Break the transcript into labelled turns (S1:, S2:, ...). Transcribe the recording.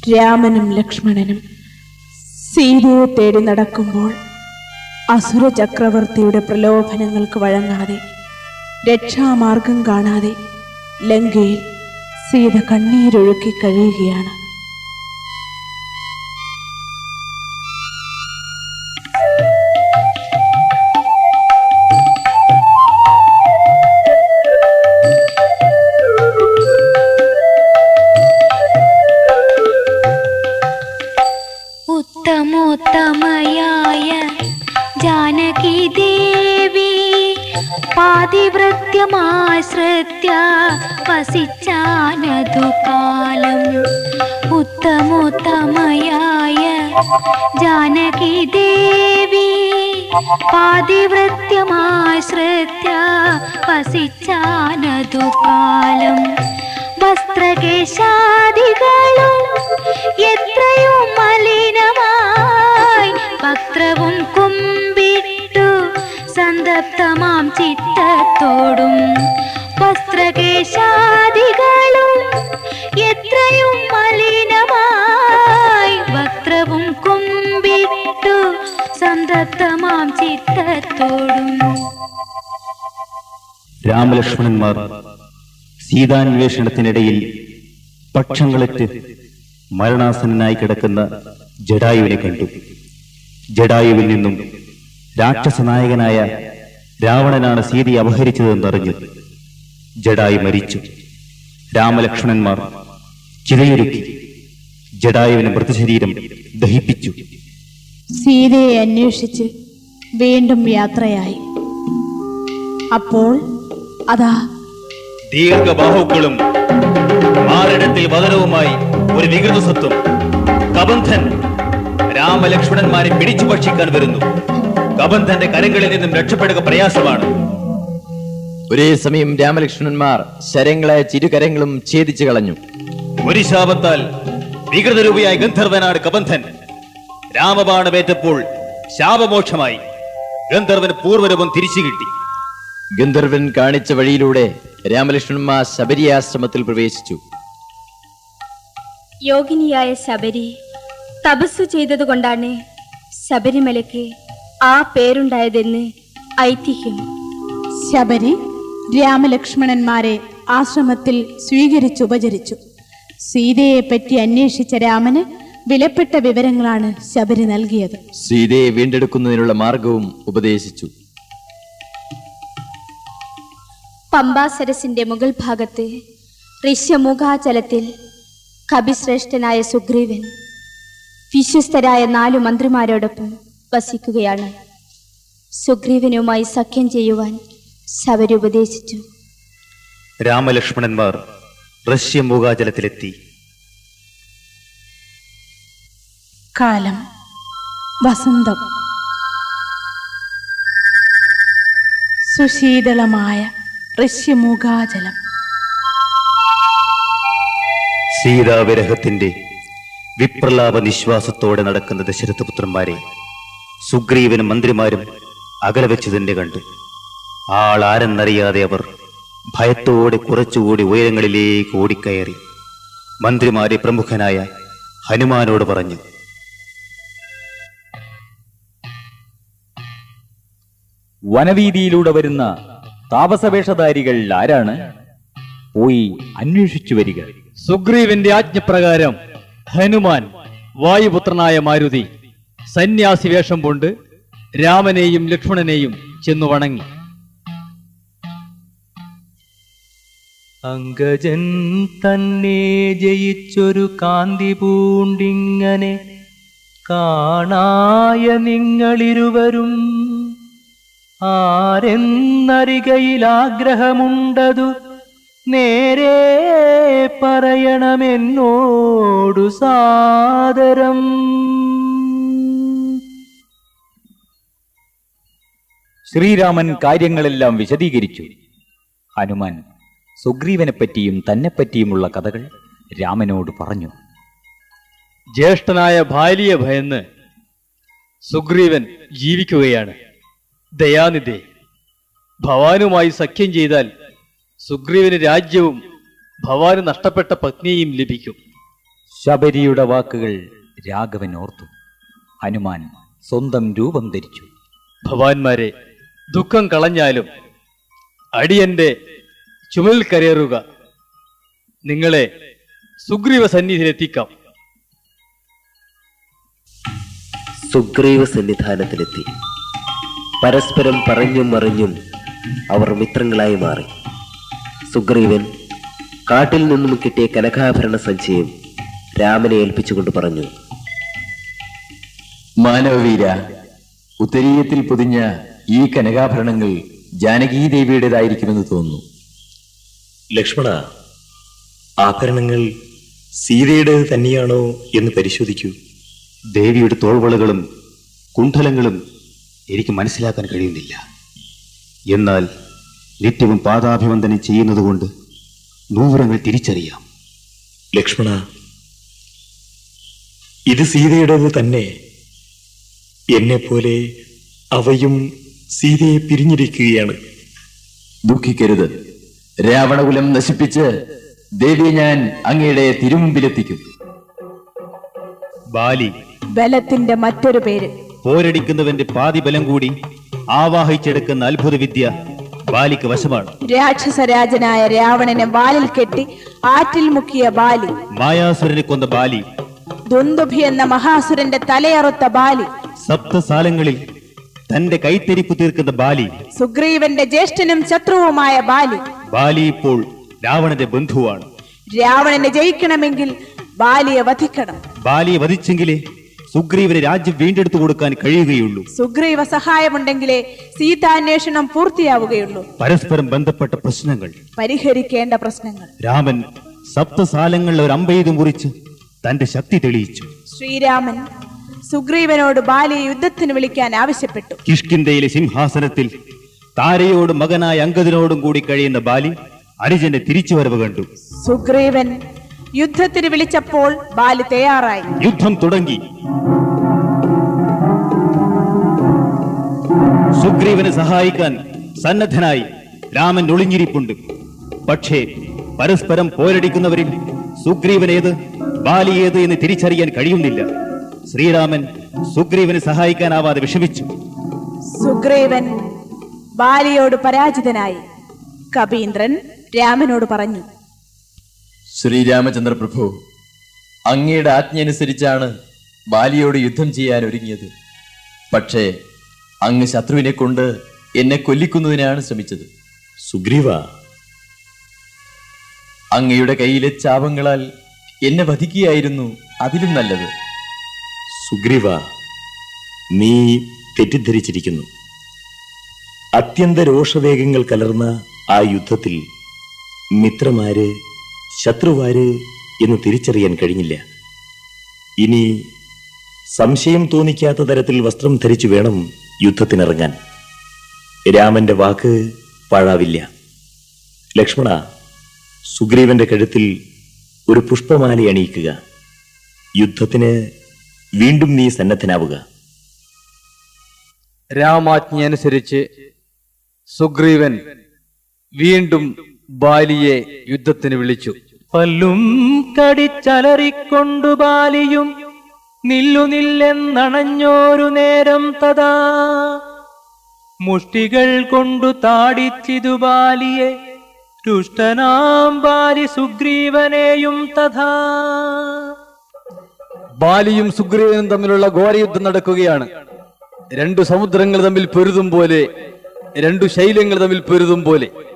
S1: രാമനും ലക്ഷ്മണനും സീതയെ തേടി നടക്കുമ്പോൾ അസുര ചക്രവർത്തിയുടെ പ്രലോഭനങ്ങൾക്ക് വഴങ്ങാതെ രക്ഷാമാർഗം കാണാതെ ലങ്കയിൽ സീത കണ്ണീരൊഴുക്കി കഴിയുകയാണ്
S2: ഉത്തമോത്തമയായ ജാനകി ദേവി പാതിവൃത്യമാശ്രിത്യ വസിച്ചാനതു കാലം ഉത്തമോത്തമയായ ജാനകി ദേവി പാതിവൃത്യമാശ്രിത്യ വസിച്ചാനതു കാലം വസ്ത്രകേശാദികളും എത്രയോ മലിനമായി വക്രവും കുമ്പിട്ടു സന്തപ്തമാം ചിത്തത്തോടും വസ്ത്രകേശാദികളും എത്രയും മലിനമായി വക്രവും കുമ്പിട്ടു സന്തപ്തമാം ചിത്തത്തോടും
S3: രാമലക്ഷ്മണന്മാർ സീതാന്വേഷണത്തിനിടയിൽ പക്ഷങ്ങളറ്റ് മരണാസനായി കിടക്കുന്ന ജഡായുവിനെ കണ്ടു ജഡായുവിൽ നിന്നും രാക്ഷസനായകനായ രാവണനാണ് സീതയെ അപഹരിച്ചതെന്നറിഞ്ഞു ജഡായു മരിച്ചു രാമലക്ഷ്മണന്മാർ ചിതയൊരുക്കി ജഡായുവിന്റെ മൃതശരീരം ദഹിപ്പിച്ചു
S1: സീതയെ അന്വേഷിച്ച് വീണ്ടും യാത്രയായി അപ്പോൾ അതാ
S3: ദീർഘബാഹുക്കളും മാറിടത്തിൽ വതനവുമായി ഒരു വികൃത സ്വത്വം കബന്ധൻ രാമലക്ഷ്മണന്മാരെ പിടിച്ചു ഭക്ഷിക്കാൻ വരുന്നു കബന്ധന്റെ കരങ്ങളിൽ നിന്നും രക്ഷപ്പെടുക പ്രയാസമാണ്
S4: ഒരേ സമയം രാമലക്ഷ്മണന്മാർ ശരങ്ങളായ ചിരുകരങ്ങളും ഛേദിച്ചു കളഞ്ഞു
S3: ഒരു ശാപത്താൽ വികൃതരൂപിയായ ഗന്ധർവനാണ് കബന്ധൻ രാമബാണമേറ്റപ്പോൾ ശാപമോക്ഷമായി ഗന്ധർവന് പൂർവ്വരൂപം തിരിച്ചു കിട്ടി
S4: ഗന്ധർവൻ കാണിച്ച വഴിയിലൂടെ രാമലക്ഷ്മണന്മാർ ശബരിയാശ്രമത്തിൽ പ്രവേശിച്ചു
S5: യോഗിനിയായ ശബരി തപസ്സു ചെയ്തതുകൊണ്ടാണ് ശബരിമലയ്ക്ക് ആ പേരുണ്ടായതെന്ന് ഐതിഹ്യം
S1: ശബരി രാമലക്ഷ്മണന്മാരെ ആശ്രമത്തിൽ സ്വീകരിച്ചുപചരിച്ചു സീതയെ പറ്റി അന്വേഷിച്ച രാമന് വിലപ്പെട്ട വിവരങ്ങളാണ് ശബരി നൽകിയത്
S4: സീതയെ വീണ്ടെടുക്കുന്നതിനുള്ള മാർഗവും ഉപദേശിച്ചു
S5: പമ്പാസരസിന്റെ മുകൾ ഭാഗത്ത് ഋഷ്യമുഖാചലത്തിൽ കപിശ്രേഷ്ഠനായ സുഗ്രീവൻ വിശ്വസ്തരായ നാലു മന്ത്രിമാരോടൊപ്പം വസിക്കുകയാണ് സുഗ്രീവനുമായി സഖ്യം ചെയ്യുവാൻ ശബരി ഉപദേശിച്ചു
S3: രാമലക്ഷ്മണന്മാർ റഷ്യ മൂകാചലത്തിലെത്തി
S1: കാലം വസന്തം സുശീതളമായ ഋഷ്യമൂകാചലം
S3: സീതാവിരഹത്തിന്റെ വിപ്രലാപ നിശ്വാസത്തോടെ നടക്കുന്ന ദശരഥപുത്രന്മാരെ സുഗ്രീവനും മന്ത്രിമാരും അകലെ വെച്ച് തന്നെ കണ്ടു ആളാരെന്നറിയാതെ അവർ ഭയത്തോടെ കുറച്ചുകൂടി ഉയരങ്ങളിലേക്ക് ഓടിക്കയറി മന്ത്രിമാരെ പ്രമുഖനായ ഹനുമാനോട് പറഞ്ഞു
S6: വനവീതിയിലൂടെ വരുന്ന താപസവേഷധാരികൾ ആരാണ് പോയി അന്വേഷിച്ചു വരിക
S7: സുഗ്രീവന്റെ ആജ്ഞപ്രകാരം ഹനുമാൻ വായുപുത്രനായ മാരുതി സന്യാസി വേഷം കൊണ്ട് രാമനെയും ലക്ഷ്മണനെയും ചെന്നു വണങ്ങി
S8: അങ്കജൻ തന്നെ ജയിച്ചൊരു കാന്തി പൂണ്ടിങ്ങനെ കാണായ നിങ്ങളിരുവരും ആരെന്നറികയിൽ ആഗ്രഹമുണ്ടതു നേരെ പറയണമെന്നോടു സാദരം
S6: ശ്രീരാമൻ കാര്യങ്ങളെല്ലാം വിശദീകരിച്ചു ഹനുമാൻ സുഗ്രീവനെപ്പറ്റിയും തന്നെപ്പറ്റിയുമുള്ള കഥകൾ രാമനോട് പറഞ്ഞു
S7: ജ്യേഷ്ഠനായ ബാലിയെ ഭയന്ന് സുഗ്രീവൻ ജീവിക്കുകയാണ് ദയാനിധി ഭവാനുമായി സഖ്യം ചെയ്താൽ സുഗ്രീവന് രാജ്യവും ഭവാന് നഷ്ടപ്പെട്ട പത്നിയും ലഭിക്കും
S6: ശബരിയുടെ വാക്കുകൾ രാഘവൻ ഓർത്തു ഹനുമാൻ സ്വന്തം രൂപം ധരിച്ചു
S7: ഭവാന്മാരെ ദുഃഖം കളഞ്ഞാലും അടിയന്റെ ചുമൽ കരേറുക നിങ്ങളെ സുഗ്രീവ സന്നിധിയിലെത്തിക്കാം
S9: സുഗ്രീവ സന്നിധാനത്തിലെത്തി പരസ്പരം പറഞ്ഞും മറിഞ്ഞും അവർ മിത്രങ്ങളായി മാറി സുഗ്രീവൻ കാട്ടിൽ നിന്നും കിട്ടിയ കനകാഭരണ സഞ്ചയം രാമനെ ഏൽപ്പിച്ചുകൊണ്ട് പറഞ്ഞു
S4: മാനവവീര ഉത്തരീയത്തിൽ പൊതിഞ്ഞ ഈ കനകാഭരണങ്ങൾ ജാനകീദേവിയുടേതായിരിക്കുമെന്ന് തോന്നുന്നു
S10: ലക്ഷ്മണ ആഭരണങ്ങൾ സീതയുടേത് തന്നെയാണോ എന്ന് പരിശോധിക്കൂ
S3: ദേവിയുടെ തോൾവളകളും കുണ്ഠലങ്ങളും എനിക്ക് മനസ്സിലാക്കാൻ കഴിയുന്നില്ല എന്നാൽ നിത്യവും പാദാഭിവന്ദനം ചെയ്യുന്നതുകൊണ്ട് നൂറങ്ങൾ തിരിച്ചറിയാം
S10: ലക്ഷ്മണ ഇത് സീതയുടേത് തന്നെ എന്നെപ്പോലെ അവയും സീതയെ പിരിഞ്ഞിരിക്കുകയാണ്
S4: ദുഃഖിക്കരുത് രാവണകുലം നശിപ്പിച്ച് ദേവിയെ ഞാൻ അങ്ങയുടെ തിരുമുമ്പിലെത്തിക്കും
S3: ബാലി
S1: ബലത്തിന്റെ മറ്റൊരു പേര്
S3: പോരടിക്കുന്നവന്റെ പാതി ബലം കൂടി ആവാഹിച്ചെടുക്കുന്ന അത്ഭുത വിദ്യ ബാലിക്ക് വശമാണ്
S1: രാക്ഷസരാജനായ രാവണനെ വാലിൽ കെട്ടി ആറ്റിൽ മുക്കിയ ബാലി
S3: മായാസുരനെ കൊന്ന ബാലി
S1: ദുന്ദുഭി എന്ന മഹാസുരന്റെ തലയറുത്ത ബാലി
S3: സപ്തസാലങ്ങളിൽ തന്റെ കൈത്തെരിപ്പ് തീർക്കുന്ന ബാലി
S1: സുഗ്രീവന്റെ ജ്യേഷ്ഠനും ശത്രുവുമായ ബാലി
S3: ബാലി ഇപ്പോൾ രാവണന്റെ ബന്ധുവാണ്
S1: രാവണനെ ജയിക്കണമെങ്കിൽ ബാലിയെ വധിക്കണം
S3: ബാലിയെ വധിച്ചെങ്കിലേ സുഗ്രീവന് രാജ്യം വീണ്ടെടുത്തു കൊടുക്കാൻ കഴിയുകയുള്ളൂ
S1: സുഗ്രീവ സഹായമുണ്ടെങ്കിലേ സീതാന്വേഷണം പൂർത്തിയാവുകയുള്ളൂ
S3: പരസ്പരം ബന്ധപ്പെട്ട പ്രശ്നങ്ങൾ
S1: പരിഹരിക്കേണ്ട പ്രശ്നങ്ങൾ
S3: രാമൻ സപ്തസാലങ്ങളിൽ ഒരു അമ്പെയ്ത് മുറിച്ച് തന്റെ ശക്തി തെളിയിച്ചു
S1: ശ്രീരാമൻ സുഗ്രീവനോട് ബാലിയെ യുദ്ധത്തിന് വിളിക്കാൻ ആവശ്യപ്പെട്ടു
S3: കിഷ്കിന്തയിലെ സിംഹാസനത്തിൽ താരയോടും മകനായ അങ്കദിനോടും കൂടി കഴിയുന്ന ബാലി അനുജന്റെ തിരിച്ചുവരവ് കണ്ടു
S1: സുഗ്രീവൻ യുദ്ധത്തിന് വിളിച്ചപ്പോൾ ബാലി തയ്യാറായി
S3: യുദ്ധം തുടങ്ങി സുഗ്രീവനെ സഹായിക്കാൻ സന്നദ്ധനായി രാമൻ ഒളിഞ്ഞിരിപ്പുണ്ട് പക്ഷേ പരസ്പരം പോരടിക്കുന്നവരിൽ സുഗ്രീവൻ ഏത് ബാലി ഏത് എന്ന് തിരിച്ചറിയാൻ കഴിയുന്നില്ല ശ്രീരാമൻ സുഗ്രീവനെ സഹായിക്കാനാവാതെ വിഷമിച്ചു
S1: സുഗ്രീവൻ ബാലിയോട് പരാജിതനായി കപീന്ദ്രൻ രാമനോട് പറഞ്ഞു
S4: ശ്രീരാമചന്ദ്ര പ്രഭു അങ്ങയുടെ ആജ്ഞ അനുസരിച്ചാണ് ബാലിയോട് യുദ്ധം ചെയ്യാൻ ഒരുങ്ങിയത് പക്ഷേ അങ്ങ് ശത്രുവിനെ കൊണ്ട് എന്നെ കൊല്ലിക്കുന്നതിനാണ് ശ്രമിച്ചത്
S10: സുഗ്രീവ
S4: അങ്ങയുടെ കയ്യിലെ ചാപങ്ങളാൽ എന്നെ വധിക്കുകയായിരുന്നു അതിലും നല്ലത്
S10: സുഗ്രീവ നീ തെറ്റിദ്ധരിച്ചിരിക്കുന്നു അത്യന്ത രോഷവേഗങ്ങൾ കലർന്ന ആ യുദ്ധത്തിൽ മിത്രമാര് ശത്രുവാര് എന്ന് തിരിച്ചറിയാൻ കഴിഞ്ഞില്ല ഇനി സംശയം തോന്നിക്കാത്ത തരത്തിൽ വസ്ത്രം ധരിച്ചു വേണം യുദ്ധത്തിനിറങ്ങാൻ രാമന്റെ വാക്ക് പാഴാവില്ല ലക്ഷ്മണ സുഗ്രീവന്റെ കഴുത്തിൽ ഒരു പുഷ്പമാല അണിയിക്കുക യുദ്ധത്തിന് വീണ്ടും നീ സന്നദ്ധനാവുക
S7: രാമാജ്ഞ അനുസരിച്ച് സുഗ്രീവൻ വീണ്ടും ബാലിയെ യുദ്ധത്തിന് വിളിച്ചു
S8: പല്ലും കടിച്ചലറിക്കൊണ്ടു ബാലിയും നില്ലു നില്ലെന്നണഞ്ഞോരു നേരം തഥാ മുഷ്ടികൾ കൊണ്ടു താടിച്ചിതു ബാലിയെ രുഷ്ടനാം ബാലി സുഗ്രീവനെയും തഥാ
S7: ബാലിയും സുഗ്രീവനും തമ്മിലുള്ള ഘോരയുദ്ധം നടക്കുകയാണ് രണ്ടു സമുദ്രങ്ങൾ തമ്മിൽ പൊരുതും പോലെ രണ്ടു ശൈലങ്ങൾ തമ്മിൽ പൊരുതും പോലെ